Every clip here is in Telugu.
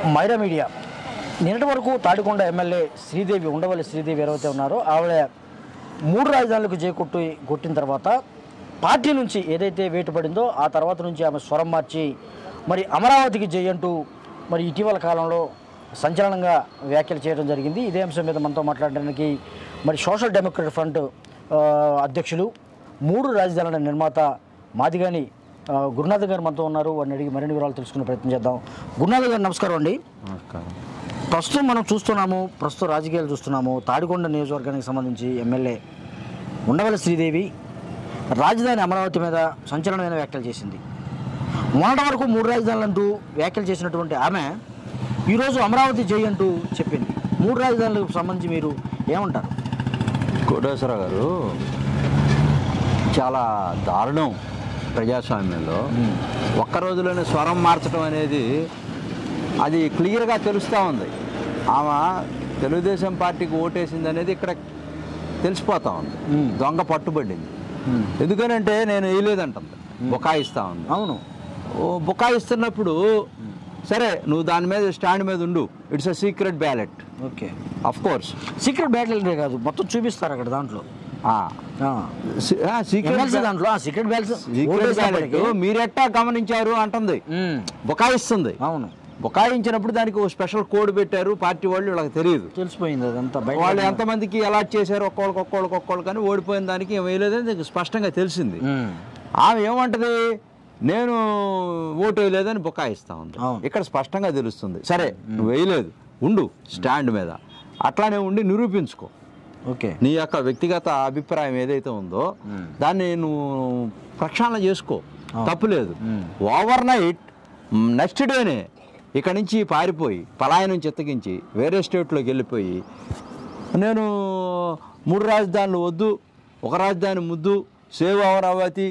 మైరా మీడియా నిన్నటి వరకు తాడికొండ ఎమ్మెల్యే శ్రీదేవి ఉండవల్లి శ్రీదేవి ఎవరైతే ఉన్నారో ఆవిడ మూడు రాజధానులకు చేకొట్టు కొట్టిన తర్వాత పార్టీ నుంచి ఏదైతే వేటు పడిందో ఆ తర్వాత నుంచి ఆమె స్వరం మార్చి మరి అమరావతికి జై అంటూ మరి ఇటీవల కాలంలో సంచలనంగా వ్యాఖ్యలు చేయడం జరిగింది ఇదే అంశం మీద మనతో మాట్లాడడానికి మరి సోషల్ డెమోక్రట్ ఫ్రంట్ ఆ, అధ్యక్షులు మూడు రాజధానుల నిర్మాత మాదిగాని ఆ, గురునాథ్ గారు మనతో ఉన్నారు వారిని అడిగి మరిన్ని వివరాలు తెలుసుకునే ప్రయత్నం చేద్దాం గురునాథ్ గారు నమస్కారం అండి నమస్కారం ప్రస్తుతం మనం చూస్తున్నాము ప్రస్తుతం రాజకీయాలు చూస్తున్నాము తాడికొండ నియోజకవర్గానికి సంబంధించి ఎమ్మెల్యే ఉండవల్లి శ్రీదేవి రాజధాని అమరావతి మీద సంచలనమైన వ్యాఖ్యలు చేసింది మొన్నటి వరకు మూడు రాజధానులు అంటూ వ్యాఖ్యలు చేసినటువంటి ఆమె ఈరోజు అమరావతి జై అంటూ చెప్పింది మూడు రాజధానులకు సంబంధించి మీరు ఏమంటారు కోటేశ్వరరావు గారు చాలా దారుణం ప్రజాస్వామ్యంలో ఒక్క రోజులోనే స్వరం మార్చడం అనేది అది క్లియర్గా తెలుస్తూ ఉంది ఆమె తెలుగుదేశం పార్టీకి ఓటేసింది అనేది ఇక్కడ తెలిసిపోతా ఉంది మ్మ్. దొంగ పట్టుబడింది ఎందుకనంటే నేను వేయలేదంటుంది బుకాయిస్తా ఉంది అవును ఓ బుకాయిస్తున్నప్పుడు సరే నువ్వు దాని మీద స్టాండ్ మీద ఉండు it's a secret ballot okay of course secret battle కాదు మొత్తం చూపిస్తారు అక్కడ దాంట్లో సీక్రెట్ ఎమ్మెల్సీ దాంట్లో ఆ సీక్రెట్ బ్యాలెన్స్ మీరెట్టా గమనించారు అంటుంది బుకాయిస్తుంది అవును బుకాయించినప్పుడు దానికి ఓ స్పెషల్ కోడ్ పెట్టారు పార్టీ వాళ్ళు వీళ్ళకి తెలియదు తెలిసిపోయింది అదంతా బయట వాళ్ళు ఎంతమందికి అలాట్ చేశారు ఒక్కోళ్ళకి ఒక్కోళ్ళకి ఒక్కోళ్ళకి కానీ ఓడిపోయిన దానికి ఏం వేయలేదని నీకు స్పష్టంగా తెలిసింది మ్మ్. ఆమె ఏమంటది నేను ఓటు వేయలేదని బుకాయిస్తా ఉంది అవును. ఇక్కడ స్పష్టంగా తెలుస్తుంది సరే నువ్వు వేయలేదు ఉండు స్టాండ్ మీద అట్లానే ఉండి నిరూపించుకో ఓకే నీ యొక్క వ్యక్తిగత అభిప్రాయం ఏదైతే ఉందో దాన్ని నువ్వు ప్రక్షాళన చేసుకో తప్పులేదు ఓవర్ నైట్ నెక్స్ట్ డేనే ఇక్కడి నుంచి పారిపోయి పలాయనం చిత్తగించి వేరే స్టేట్లోకి వెళ్ళిపోయి నేను మూడు రాజధానులు వద్దు ఒక రాజధాని ముద్దు సేవ్ అమరావతి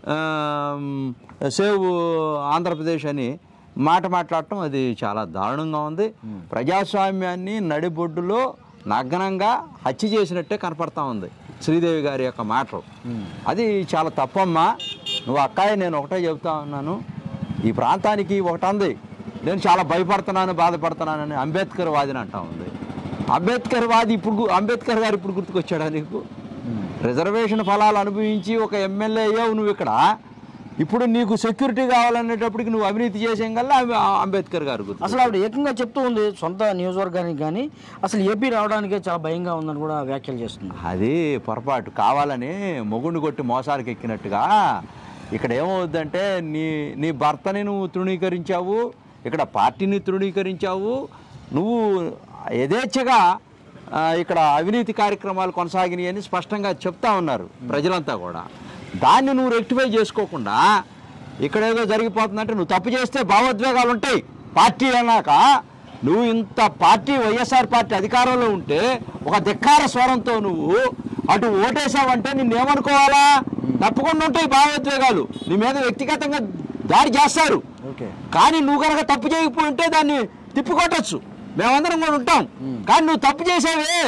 ఆమ్, సేవ్ ఆంధ్రప్రదేశ్ అని మాట మాట్లాడటం అది చాలా దారుణంగా ఉంది ప్రజాస్వామ్యాన్ని నడిబొడ్డులో నగ్నంగా హత్య చేసినట్టే కనపడతా ఉంది శ్రీదేవి గారి యొక్క మాటలు అది చాలా తప్పమ్మా నువ్వు అక్కాయి నేను ఒకటే చెబుతా ఉన్నాను ఈ ప్రాంతానికి ఒకటి నేను చాలా భయపడుతున్నాను బాధపడుతున్నానని అంబేద్కర్ వాదిని అంటా ఉంది అంబేద్కర్ వాది ఇప్పుడు గు- అంబేద్కర్ గారు ఇప్పుడు గుర్తుకొచ్చాడా నీకు రిజర్వేషన్ ఫలాలు అనుభవించి ఒక ఎమ్మెల్యే అయ్యావు నువ్వు ఇక్కడ ఇప్పుడు నీకు సెక్యూరిటీ కావాలనేటప్పటికి నువ్వు అవినీతి చేసేం కల్లా అంబేద్కర్ గారు గుర్తు అసలు ఆవిడ ఏకంగా చెప్తూ ఉంది సొంత నియోజకవర్గానికి కానీ అసలు ఏపీ రావడానికే చాలా భయంగా ఉందని కూడా వ్యాఖ్యలు చేస్తుంది అది పొరపాటు కావాలని మొగుండు కొట్టి మోసాలకు ఎక్కినట్టుగా ఇక్కడ ఏమవుద్దంటే నీ నీ భర్తని నువ్వు తృణీకరించావు ఇక్కడ పార్టీని తృణీకరించావు నువ్వు యథేచ్ఛగా ఆ, ఇక్కడ అవినీతి కార్యక్రమాలు కొనసాగినాయి అని స్పష్టంగా చెప్తా ఉన్నారు ప్రజలంతా కూడా దాన్ని నువ్వు రెక్టిఫై చేసుకోకుండా ఇక్కడ ఏదో జరిగిపోతుందంటే నువ్వు తప్పు చేస్తే భావోద్వేగాలు ఉంటాయి పార్టీ అన్నాక నువ్వు ఇంత పార్టీ వైఎస్ఆర్ పార్టీ అధికారంలో ఉంటే ఒక ధిక్కార స్వరంతో నువ్వు అటు ఓటేసావంటే నిన్ను ఏమనుకోవాలా తప్పకుండా ఉంటాయి భావోద్వేగాలు నీ మీద వ్యక్తిగతంగా దాడి చేస్తారు ఓకే కానీ నువ్వు కనుక తప్పు చేయకపోయి ఉంటే దాన్ని తిప్పికొట్టచ్చు మేమందరం కూడా ఉంటాం కానీ నువ్వు తప్పు చేసావే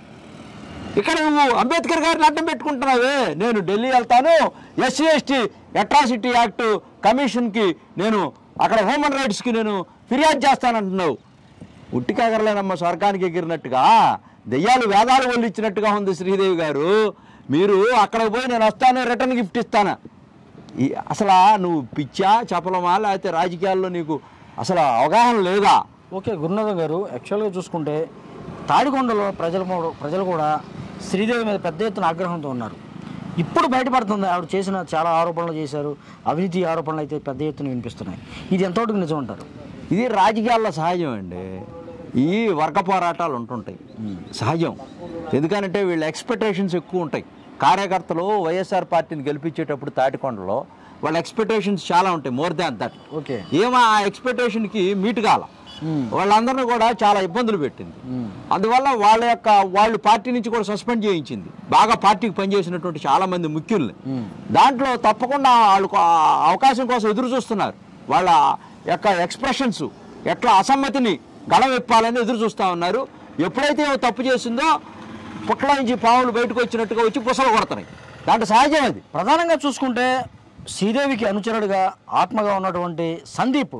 ఇక్కడ నువ్వు అంబేద్కర్ గారిని అడ్డం పెట్టుకుంటున్నావే నేను ఢిల్లీ వెళ్తాను ఎస్సీ ఎస్టీ అట్రాసిటీ యాక్ట్ కమిషన్కి నేను అక్కడ హ్యూమన్ రైట్స్కి నేను ఫిర్యాదు చేస్తానంటున్నావు ఉట్టికాగరలేనమ్మ స్వర్గానికి ఎగిరినట్టుగా దెయ్యాలు వేదాలు వల్లిచ్చినట్టుగా ఉంది శ్రీదేవి గారు మీరు అక్కడికి పోయి నేను వస్తాను రిటర్న్ గిఫ్ట్ ఇస్తాను ఈ అసలు నువ్వు పిచ్చా చపలమా లేకపోతే రాజకీయాల్లో నీకు అసలు అవగాహన లేదా ఓకే గురునాథం గారు యాక్చువల్గా చూసుకుంటే తాడికొండలో ప్రజలు కూడా- ప్రజలు కూడా శ్రీదేవి మీద పెద్ద ఎత్తున ఆగ్రహంతో ఉన్నారు ఇప్పుడు బయటపడుతుంది ఆవిడ చేసిన చాలా ఆరోపణలు చేశారు అవినీతి ఆరోపణలు అయితే పెద్ద ఎత్తున వినిపిస్తున్నాయి ఇది ఎంతవరకు నిజం అంటారు ఇది రాజకీయాల్లో సహజం అండి ఈ వర్గ పోరాటాలు ఉంటుంటాయి సహజం ఎందుకనంటే వీళ్ళ ఎక్స్పెక్టేషన్స్ ఎక్కువ ఉంటాయి కార్యకర్తలు వైఎస్ఆర్ పార్టీని గెలిపించేటప్పుడు తాటికొండలో వాళ్ళ ఎక్స్పెక్టేషన్స్ చాలా ఉంటాయి మోర్ దాన్ దట్ ఓకే ఏమో ఆ ఎక్స్పెక్టేషన్కి మీట్ కాల వాళ్ళందరినీ కూడా చాలా ఇబ్బందులు పెట్టింది అందువల్ల వాళ్ళ యొక్క వాళ్ళు పార్టీ నుంచి కూడా సస్పెండ్ చేయించింది బాగా పార్టీకి పనిచేసినటువంటి చాలా మంది ముఖ్యుల్ని దాంట్లో తప్పకుండా వాళ్ళు ఆ అవకాశం కోసం ఎదురు చూస్తున్నారు వాళ్ళ యొక్క ఎక్స్ప్రెషన్స్ ఎట్లా అసమ్మతిని గళం విప్పాలని ఎదురు చూస్తూ ఉన్నారు ఎప్పుడైతే ఏమో తప్పు చేసిందో పుట్ల నుంచి పాములు బయటకు వచ్చినట్టుగా వచ్చి పుసలు కొడతాయి దాంట్లో సహజం అది ప్రధానంగా చూసుకుంటే శ్రీదేవికి అనుచరుడుగా ఆత్మగా ఉన్నటువంటి సందీప్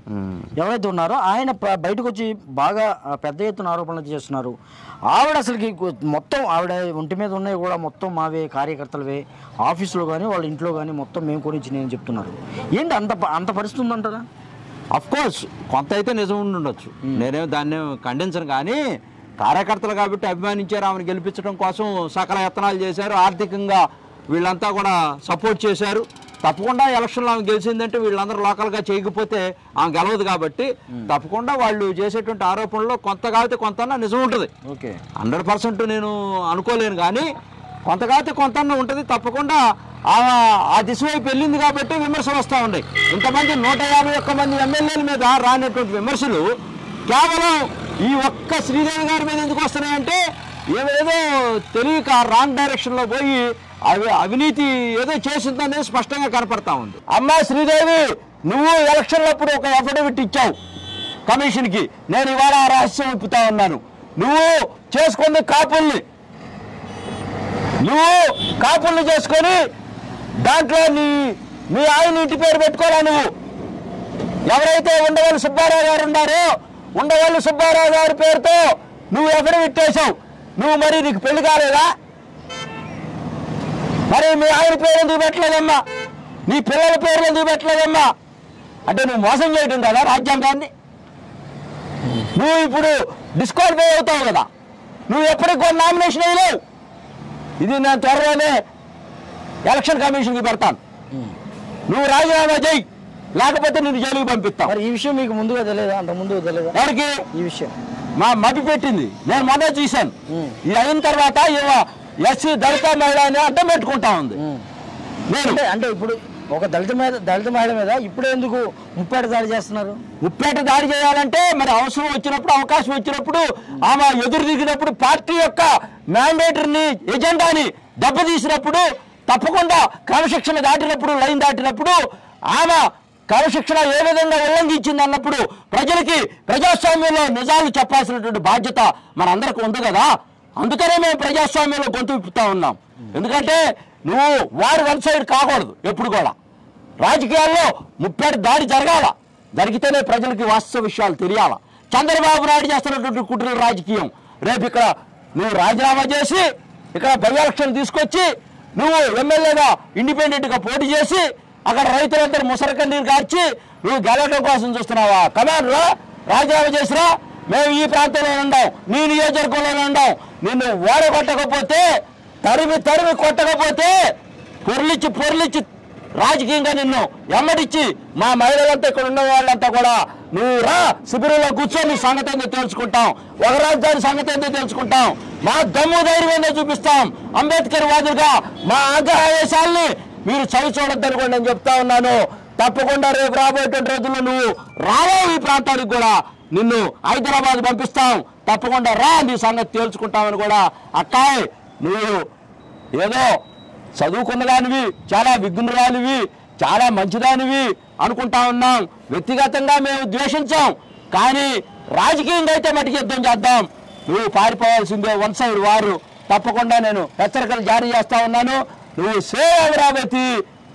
ఎవరైతే ఉన్నారో ఆయన ప- బయటకు వచ్చి బాగా ఆ, పెద్ద ఎత్తున ఆరోపణలు చేస్తున్నారు ఆవిడ అసలుకి గు- మొత్తం ఆవిడ ఒంటి మీద ఉన్నాయి కూడా మొత్తం మావే కార్యకర్తలవే ఆఫీసులో కానీ వాళ్ళ ఇంట్లో కానీ మొత్తం మేము కొనిచ్చి నేను చెప్తున్నారు ఏంటి అంత ప- అంత పరిస్థితి ఉందంటారా అఫ్ కోర్స్ కొంత అయితే నిజం ఉండి ఉండొచ్చు నేనేం దాన్ని ఖండించను కానీ కార్యకర్తలు కాబట్టి అభిమానించారు ఆమెను గెలిపించడం కోసం సకల యత్నాలు చేశారు ఆర్థికంగా వీళ్ళంతా కూడా సపోర్ట్ చేశారు తప్పకుండా ఎలక్షన్లో ఆమె గెలిచిందంటే వీళ్ళందరూ లోకల్గా చేయకపోతే ఆమె గెలవదు కాబట్టి తప్పకుండా వాళ్ళు చేసేటువంటి ఆరోపణలో కొంత కాబట్టి కొంత నిజం ఉంటుంది ఓకే హండ్రెడ్ పర్సెంట్ నేను అనుకోలేను కానీ కొంత కాకపోతే కొంత ఉంటుంది తప్పకుండా ఆ ఆ దిశ వైపు వెళ్ళింది కాబట్టి విమర్శలు వస్తూ ఉన్నాయి ఇంతమంది నూట యాభై ఒక్క మంది ఎమ్మెల్యేల మీద రానటువంటి విమర్శలు కేవలం ఈ ఒక్క శ్రీదేవి గారి మీద ఎందుకు వస్తున్నాయంటే ఏదో తెలియక రాంగ్ డైరెక్షన్లో పోయి అవి అవినీతి ఏదో చేసిందనేది స్పష్టంగా కనపడతా ఉంది అమ్మా శ్రీదేవి నువ్వు ఎలక్షన్లప్పుడు ఒక అఫిడవిట్ ఇచ్చావు కమిషన్కి నేను ఇవాళ ఆ రహస్యం విప్పుతా ఉన్నాను నువ్వు చేసుకుంది కాపుల్ని నువ్వు కాపుల్ని చేసుకొని దాంట్లో నీ మీ ఆయన ఇంటి పేరు పెట్టుకోరా నువ్వు ఎవరైతే ఉండవల్లి సుబ్బారావు గారు ఉన్నారో ఉండవల్లి సుబ్బారావు గారి పేరుతో నువ్వు ఎక్కడ పెట్టేశావు నువ్వు మరి నీకు పెళ్లి కాలేదా మరి మీ ఆయన పేరు ఎందుకు పెట్టలేదమ్మా నీ పిల్లల పేర్లు ఎందుకు పెట్టలేదమ్మా అంటే నువ్వు మోసం చేయటం కదా రాజ్యాంగాన్ని నువ్వు ఇప్పుడు డిస్క్వాలిఫై అవుతావు కదా నువ్వు ఎప్పటికి కూడా నామినేషన్ వేయలేవు ఇది నేను త్వరలోనే ఎలక్షన్ కమిషన్కి పెడతాను నువ్వు రాజీనామా చేయి లేకపోతే నిన్ను జైలుకి పంపిస్తాం మరి ఈ విషయం మీకు ముందుగా తెలియదా అంత ముందుగా తెలియదా ఎవరికి ఈ విషయం మా మభి పెట్టింది నేను మొన్న చూశాను ఇది అయిన తర్వాత ఎస్సీ దళిత మహిళ అని అడ్డం పెట్టుకుంటా ఉంది నేను అంటే అంటే ఇప్పుడు ఒక దళిత మీద దళిత మహిళ మీద ఇప్పుడు ఎందుకు ముప్పేట దాడి చేస్తున్నారు ఉప్పేట దాడి చేయాలంటే మరి అవసరం వచ్చినప్పుడు అవకాశం వచ్చినప్పుడు ఆమె ఎదురు దిగినప్పుడు పార్టీ యొక్క మ్యాండేటరీని ఎజెండాని దెబ్బతీసినప్పుడు తప్పకుండా క్రమశిక్షణ దాటినప్పుడు లైన్ దాటినప్పుడు ఆమె క్రమశిక్షణ ఏ విధంగా ఉల్లంఘించింది అన్నప్పుడు ప్రజలకి ప్రజాస్వామ్యంలో నిజాలు చెప్పాల్సినటువంటి బాధ్యత మనందరికి ఉంది కదా అందుకనే మేము ప్రజాస్వామ్యంలో గొంతు విప్పుతా ఉన్నాం ఎందుకంటే నువ్వు వారి వన్ సైడ్ కాకూడదు ఎప్పుడు కూడా రాజకీయాల్లో ముప్పేట దాడి జరగాల జరిగితేనే ప్రజలకి వాస్తవ విషయాలు తెలియాల చంద్రబాబు నాయుడు చేస్తున్నటువంటి కుట్రల రాజకీయం రేపు ఇక్కడ నువ్వు రాజీనామా చేసి ఇక్కడ బై ఎలక్షన్ తీసుకొచ్చి నువ్వు ఎమ్మెల్యేగా ఇండిపెండెంట్గా పోటీ చేసి అక్కడ రైతులందరూ ముసరకన్నీరు కార్చి నువ్వు గెలవడం కోసం చూస్తున్నావా కమాన్ రా రాజీనామా చేసిరా మేము ఈ ప్రాంతంలో ఉండాం నీ నియోజకవర్గంలో ఉండాం నిన్ను ఓడగొట్టకపోతే తరిమి తరిమి కొట్టకపోతే పొర్లిచ్చి పొర్లిచ్చి రాజకీయంగా నిన్ను ఎమ్మడిచ్చి మా మహిళలంతా ఇక్కడ ఉన్న వాళ్ళంతా కూడా నువ్వు రా శిబిరంలో కూర్చొని సంగతి ఏందో తెలుసుకుంటాం ఒక రాజధాని సంగతి ఏందో తెలుసుకుంటాం మా దమ్ము ధైర్యం ఏందో చూపిస్తాం అంబేద్కర్ వాదులుగా మా ఆగ్రహావేశాలని మీరు చవి చూడొద్దనుకోండి నేను చెప్తా ఉన్నాను తప్పకుండా రేపు రాబోయేటువంటి రోజుల్లో నువ్వు రాలేవు ఈ ప్రాంతానికి కూడా నిన్ను హైదరాబాద్ పంపిస్తాం తప్పకుండా రా నీ సంగతి తేల్చుకుంటామని కూడా అక్కాయ్ నువ్వు ఏదో చదువుకున్నదానివి చాలా విఘ్నురాలివి చాలా మంచిదానివి అనుకుంటా ఉన్నాం వ్యక్తిగతంగా మేము ద్వేషించాం కానీ రాజకీయంగా అయితే మటుకు యుద్ధం చేద్దాం నువ్వు పారిపోవాల్సిందే వన్ సైడ్ వారు తప్పకుండా నేను హెచ్చరికలు జారీ చేస్తా ఉన్నాను నువ్వు సేవ్ అమరావతి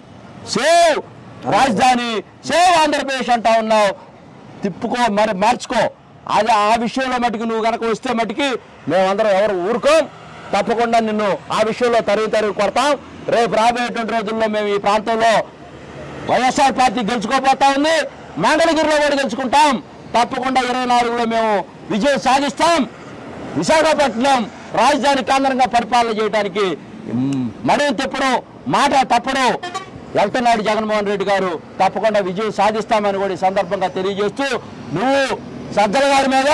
సేవ్ రాజధాని సేవ్ ఆంధ్రప్రదేశ్ అంటా ఉన్నావు తిప్పుకో మరి మార్చుకో అది ఆ విషయంలో మటుకు నువ్వు కనుక వస్తే మటుకి మేమందరం ఎవరు ఊరుకోం తప్పకుండా నిన్ను ఆ విషయంలో తరిగి తరిగి కొడతాం రేపు రాబోయేటువంటి రోజుల్లో మేము ఈ ప్రాంతంలో వైఎస్ఆర్ పార్టీ గెలుచుకోబోతా ఉంది మంగళగిరిలో కూడా గెలుచుకుంటాం తప్పకుండా ఇరవై నాలుగులో మేము విజయం సాధిస్తాం విశాఖపట్నం రాజధాని కేంద్రంగా పరిపాలన చేయడానికి మ్, మడమ తిప్పడం మాట తప్పడం వెళ్తున్నాడు జగన్మోహన్ రెడ్డి గారు తప్పకుండా విజయం సాధిస్తామని కూడా ఈ సందర్భంగా తెలియజేస్తూ నువ్వు సజ్జల గారి మీద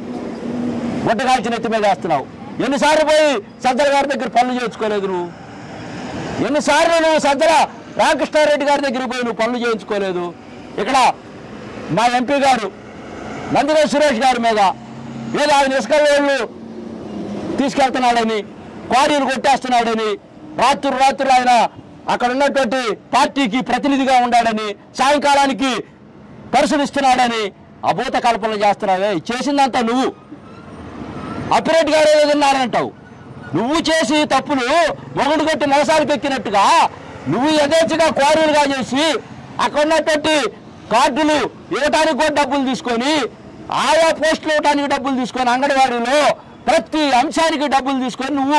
గుడ్డగాల్చిన ఎత్తి మీద వేస్తున్నావు ఎన్నిసార్లు పోయి సజ్జల గారి దగ్గర పనులు చేయించుకోలేదు నువ్వు ఎన్నిసార్లు నువ్వు సజ్జల రామకృష్ణారెడ్డి గారి దగ్గరికి పోయి నువ్వు పనులు చేయించుకోలేదు ఇక్కడ మా ఎంపీ గారు నందిరే సురేష్ గారి మీద ఏదో ఆయన ఇసుక వేళ్ళు తీసుకెళ్తున్నాడని క్వారీలు కొట్టేస్తున్నాడని రాత్రులు రాత్రులు ఆయన అక్కడ ఉన్నటువంటి పార్టీకి ప్రతినిధిగా ఉండాడని సాయంకాలానికి పరిశీలిస్తున్నాడని అభూత కల్పనలు చేస్తున్నావే చేసిందంతా నువ్వు అప్పిరెడ్డి గారు ఏదో తిన్నారంటావు నువ్వు చేసి తప్పులు మొగుడు కొట్టి మొగసాలకు ఎక్కినట్టుగా నువ్వు యథేచ్ఛగా క్వారీలుగా చేసి అక్కడ ఉన్నటువంటి కార్డులు ఇవ్వటానికి కూడా డబ్బులు తీసుకొని ఆయా పోస్టులు ఇవ్వడానికి డబ్బులు తీసుకొని అంగన్వాడీలో ప్రతి అంశానికి డబ్బులు తీసుకొని నువ్వు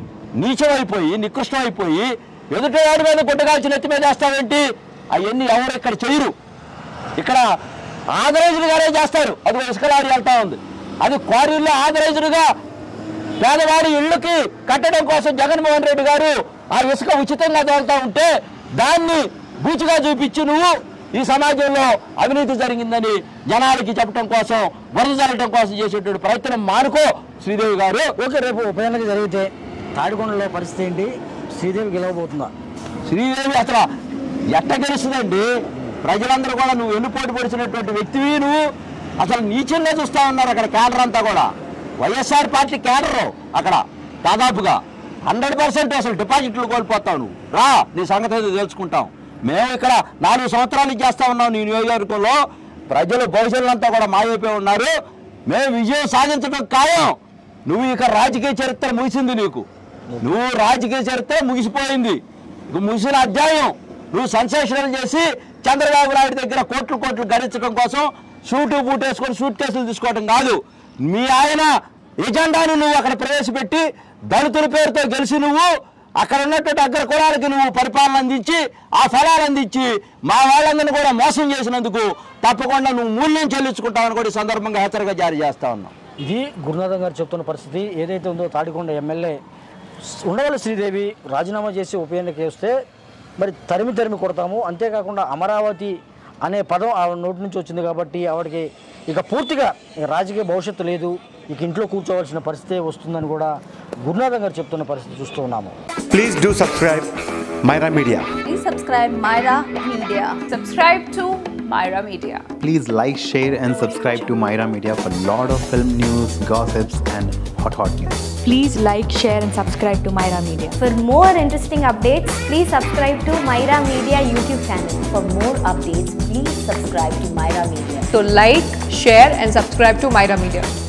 నీచమైపోయి నికృష్టమైపోయి ఎదుటివాడి మీద గుడ్డగాల్చి నెత్తి మీద వేస్తావేంటి అవన్నీ ఎవరు ఇక్కడ చేయరు ఇక్కడ ఆథరైజ్డ్గానే చేస్తారు అది ఇసుక లారీ వెళ్తా ఉంది అది క్వారీల్లో ఆథరైజ్డ్గా పేదవాడి ఇళ్ళకి కట్టడం కోసం జగన్మోహన్ రెడ్డి గారు ఆ ఇసుక ఉచితంగా తోలుతా ఉంటే దాన్ని బూచిగా చూపించి నువ్వు ఈ సమాజంలో అవినీతి జరిగిందని జనాలకి చెప్పడం కోసం వరద జరగడం కోసం చేసేటువంటి ప్రయత్నం మానుకో శ్రీదేవి గారు ఓకే రేపు ఉప ఎన్నిక జరిగితే తాడికొండలో పరిస్థితి ఏంటి శ్రీదేవి గెలవబోతుందా శ్రీదేవి అసలు ఎట్ట గెలుస్తుందండి ప్రజలందరూ కూడా నువ్వు ఎన్నుపోటు పొడిచినటువంటి వ్యక్తివి నువ్వు అసలు నీచంగా చూస్తా ఉన్నారు అక్కడ కేడర్ అంతా కూడా వైఎస్ఆర్ పార్టీ కేడరు అక్కడ దాదాపుగా హండ్రెడ్ పర్సెంట్ అసలు డిపాజిట్లు కోల్పోతావు నువ్వు రా నీ సంగతి ఏదో తెలుసుకుంటాం మేము ఇక్కడ నాలుగు సంవత్సరాలు చేస్తా ఉన్నాం నీ నియోజకవర్గంలో ప్రజలు భవిష్యత్తులంతా కూడా మాయైపోయి ఉన్నారు మేము విజయం సాధించడం ఖాయం నువ్వు ఇక రాజకీయ చరిత్ర ముగిసింది నీకు నువ్వు రాజకీయ చరిత్ర ముగిసిపోయింది ఇక ముగిసిన అధ్యాయం నువ్వు సెన్సేషనల్ చేసి చంద్రబాబు నాయుడు దగ్గర కోట్లు కోట్లు గడించడం కోసం షూటు బూట్ వేసుకొని షూట్ కేసులు తీసుకోవడం కాదు మీ ఆయన ఎజెండాను నువ్వు అక్కడ ప్రవేశపెట్టి దళితుల పేరుతో గెలిచి నువ్వు అక్కడ ఉన్నటువంటి అగ్ర కులాలకి నువ్వు పరిపాలన అందించి ఆ ఫలాలు అందించి మా వాళ్ళందరినీ కూడా మోసం చేసినందుకు తప్పకుండా నువ్వు మూల్యం చెల్లించుకుంటావని కూడా ఈ సందర్భంగా హెచ్చరిక జారీ చేస్తా ఉన్నాం ఇది గురునాథం గారు చెప్తున్న పరిస్థితి ఏదైతే ఉందో తాడికొండ ఎమ్మెల్యే ఉండవల్లి శ్రీదేవి రాజీనామా చేసి ఉప ఎన్నిక వేస్తే మరి తరిమి తరిమి కొడతాము అంతేకాకుండా అమరావతి అనే పదం ఆవిడ నోటి నుంచి వచ్చింది కాబట్టి ఆవిడకి ఇక పూర్తిగా ఇక రాజకీయ భవిష్యత్తు లేదు ఇక ఇంట్లో కూర్చోవలసిన పరిస్థితి వస్తుందని కూడా గురునాథం గారు చెప్తున్న పరిస్థితి చూస్తూ ఉన్నాము Please do subscribe Myra Media. Please subscribe Myra Media. Subscribe to Myra Media. Please like, share, and subscribe to Myra Media for lot of film news, gossips, and hot hot news. Please like, share, and subscribe to Myra Media. For more interesting updates, please subscribe to Myra Media YouTube channel. For more updates, please subscribe to Myra Media. So like, share and subscribe to Myra Media.